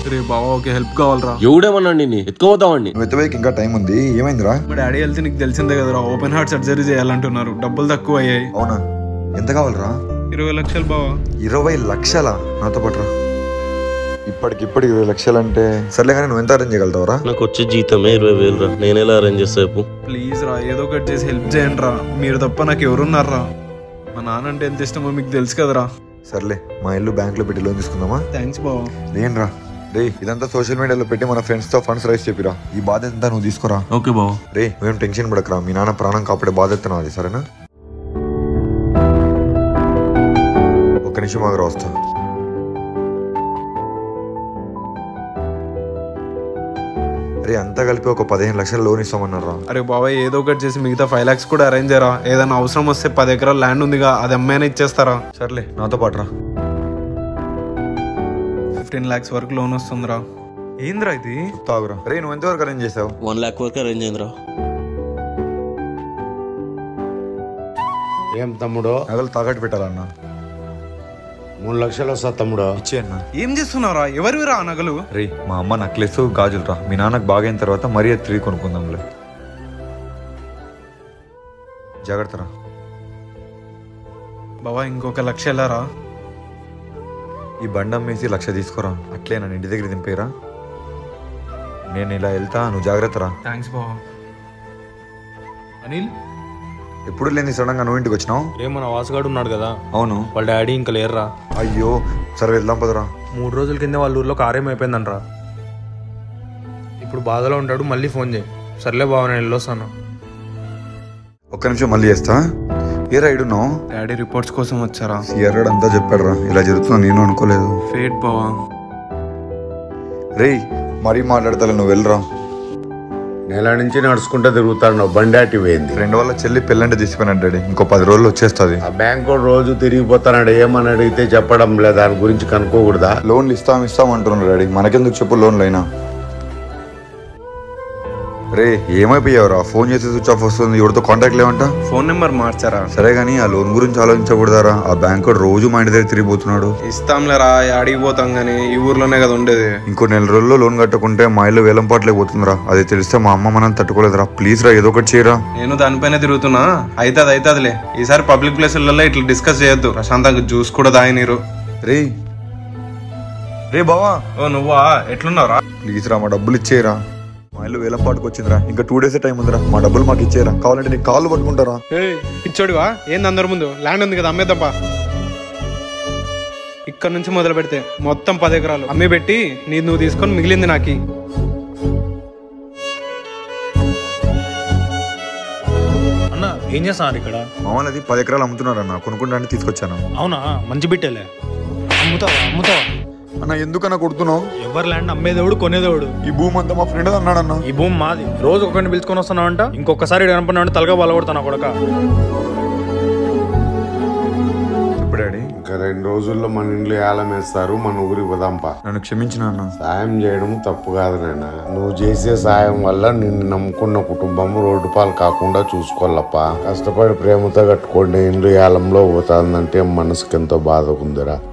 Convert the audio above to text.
రే బావా okay help కావాలరా ఎవడేమన్నా నిన్ను ఎత్తుకోపోతావండి నువ్వు ఎత్తవేకి ఇంకా టైం ఉంది ఏమైందిరా మా డాడీ వెళ్తే నీకు తెలిసిందే కదరా ఓపెన్ హార్ట్ సర్జరీ చేయాలంటున్నారు డబ్బులు తక్కువ అయ్యాయి అవునా ఎంత కావాలరా ఇరవై లక్షలు బావా ఇరవై లక్షల నాతో పట్రా ఇప్పటికిప్పటికి ఇరవై లక్షలు అంటే సర్లే కానీ నువ్వు ఎంత అరేంజ్ చేయగలుగుతావరా నాకు వచ్చే జీతమే ఇరవై వేలు రా నేను ఎలా అరేంజ్ చేస్తా చెప్పు ప్లీజ్ రా ఏదో ఒకటి చేసి హెల్ప్ చేయండి రా మీరు తప్ప నాకు ఎవరున్నారా మా నాన్న అంటే ఎంత ఇష్టమో మీకు తెలుసు కదరా సర్లే మా ఇల్లు బ్యాంకులో పెట్టి లోన్ తీసుకుందామా థ్యాంక్స్ బావా లేనురా రే ఇదంతా సోషల్ మీడియాలో పెట్టి మన ఫ్రెండ్స్ తో ఫండ్స్ రైస్ చెప్పిరా ఈ బాధ్యత అంతా నువ్వు తీసుకోరా ఓకే బావ రే నువ్వేం టెన్షన్ పడకరా మీ నాన్న ప్రాణం కాపాడే బాధ్యత నాది సరేనా ఒక్క నిమిషం ఆగరా వస్తా రే అంతా కలిపి ఒక పదిహేను లక్షలు లోన్ ఇస్తామన్నారా అరే బాబాయ్ ఏదో ఒకటి చేసి మిగతా ఫైవ్ లాక్స్ కూడా అరేంజ్ చేయరా ఏదైనా అవసరం వస్తే పది ఎకరాల ల్యాండ్ ఉందిగా అది అమ్మాయినా ఇచ్చేస్తారా సర్లే నాతో పాటురా ఫిఫ్టీన్ లాక్స్ వరకు లోన్ వస్తుందిరా ఏందిరా ఇది తాగురా రే నువ్వు ఎంతవరకు అరేంజ్ చేసావు వన్ ల్యాక్ వరకు అరేంజ్ అయిందిరా ఏం తమ్ముడు నగలు తాకట్టు పెట్టాలన్నా మూడు లక్షలు వస్తా తమ్ముడు ఇచ్చేయన్నా ఏం చేస్తున్నారా ఎవరివిరా ఆ నగలు రే మా అమ్మ నక్లెస్ గాజులు రా మీ నాన్నకు బాగైన తర్వాత మరీ అది తిరిగి కొనుక్కుందాంలే జాగ్రత్త రా బాబా ఇంకొక లక్ష వెళ్ళారా ఈ బండం వేసి లక్ష తీసుకోరా అట్లే నన్ను ఇంటి దగ్గర దింపేరా నేను ఇలా వెళ్తా నువ్వు జాగ్రత్త రా థ్యాంక్స్ బాబా అనిల్ ఎప్పుడు లేని సడన్ గా నువ్వు ఇంటికి వచ్చినావు రే మన వాసుగాడు ఉన్నాడు కదా అవును వాళ్ళ డాడీ ఇంకా లేరురా అయ్యో సరే వెళ్దాం పదరా మూడు రోజుల కింద వాళ్ళ ఊర్లో కారేం అయిపోయిందంట్రా ఇప్పుడు బాధలో ఉంటాడు మళ్ళీ ఫోన్ చేయి సర్లే బావ నేను వెళ్ళొస్తాను ఒక్క నిమిషం మళ్ళీ చేస్తా ఏ రైడ్ ఉన్నావు డాడీ రిపోర్ట్స్ కోసం వచ్చారా సిఆర్ఎడ్ అంతా చెప్పాడు రా ఇలా జరుగుతుందో నేను అనుకోలేదు ఫేట్ బావా రేయ్ మరీ మాట్లాడతా నువ్వు వెళ్ళరా నెల నుంచి నడుచుకుంటూ తిరుగుతాడు బండాటి పోయింది ఫ్రెండ్ వాళ్ళ చెల్లి పెళ్ళంటే తీసుకున్నాడు డాడీ ఇంకో పది రోజులు వచ్చేస్తుంది ఆ బ్యాంక్ వాడు రోజు తిరిగిపోతాడు ఏమని అడిగితే చెప్పడం లేదు దాని గురించి కనుక్కోకూడదా లోన్లు ఇస్తాం ఇస్తాం అంటున్నారు డాడీ మనకెందుకు చెప్పు లోన్లు అయినా రే ఏమైపోయావురా ఫోన్ చేసి స్విచ్ ఆఫ్ వస్తుంది ఎవరితో కాంటాక్ట్ లేవంట ఫోన్ నెంబర్ మార్చారా సరే కానీ ఆ లోన్ గురించి ఆలోచించకూడదారా ఆ బ్యాంక్ వాడు రోజు మా ఇంటి దగ్గర తిరిగిపోతున్నాడు ఇస్తాంలేరా అడిగి పోతాం కానీ ఈ ఊర్లోనే కదా ఉండేది ఇంకో నెల రోజుల్లో లోన్ కట్టకుంటే మా ఇల్లు వేలం పాటలే పోతుందిరా అది తెలిస్తే మా అమ్మ మనం తట్టుకోలేదురా ప్లీజ్ రా ఏదో ఒకటి చేయరా నేను దానిపైన తిరుగుతున్నా అవుతుంది అవుతుందిలే ఈసారి పబ్లిక్ ప్లేసులలో ఇట్లా డిస్కస్ చేయొద్దు ప్రశాంతంగా జ్యూస్ కూడా తాగినీరు రే రే బావా ఓ నువ్వా ఎట్లున్నావురా ప్లీజ్ రా మా డబ్బులు ఇచ్చేయరా మా ఇల్లు వేలం పాటుకు వచ్చిందిరా ఇంకా టూ డేస్ టైం ఉందిరా మా డబ్బులు మాకు ఇచ్చేయరా కావాలంటే నీకు కాళ్ళు పట్టుకుంటారా ఇచ్చోడివా ఏంది అందరి ముందు ల్యాండ్ ఉంది కదా అమ్మేద్దాంపా ఇక్కడ నుంచి మొదలు పెడితే మొత్తం పది ఎకరాలు అమ్మి పెట్టి నీ నువ్వు తీసుకొని మిగిలింది నాకి అన్న ఏం చేస్తున్నారు ఇక్కడ మామూలు అది పది ఎకరాలు అమ్ముతున్నారన్న కొనుక్కుంటానికి తీసుకొచ్చాను అవునా మంచి బిట్టేలే అమ్ముతావా అమ్ముతావా అన్న ఎందుకన్నా కొడుతున్నావు ఎవరు ల్యాండ్ అమ్మేదేవుడు కొనేదేవుడు ఈ భూమి అంతా మా ఫ్రెండ్ అన్నాడన్న ఈ భూమి మాది రోజు ఒకరిని పిలుచుకొని వస్తున్నావంట ఇంకొకసారి కనపడినావంటే తలగా బలపడతాను కొడక చెప్పు డాడీ ఇంకా రెండు రోజుల్లో మన ఇంట్లో ఏలం వేస్తారు మన ఊరికి పోదాంపా నన్ను క్షమించిన అన్న సాయం చేయడం తప్పు కాదు నాయన నువ్వు చేసే సాయం వల్ల నిన్ను నమ్ముకున్న కుటుంబం రోడ్డు పాలు కాకుండా చూసుకోవాలప్పా కష్టపడి ప్రేమతో కట్టుకోండి ఇండ్లు ఏలంలో పోతుందంటే మనసుకి ఎంతో బాధ ఉందిరా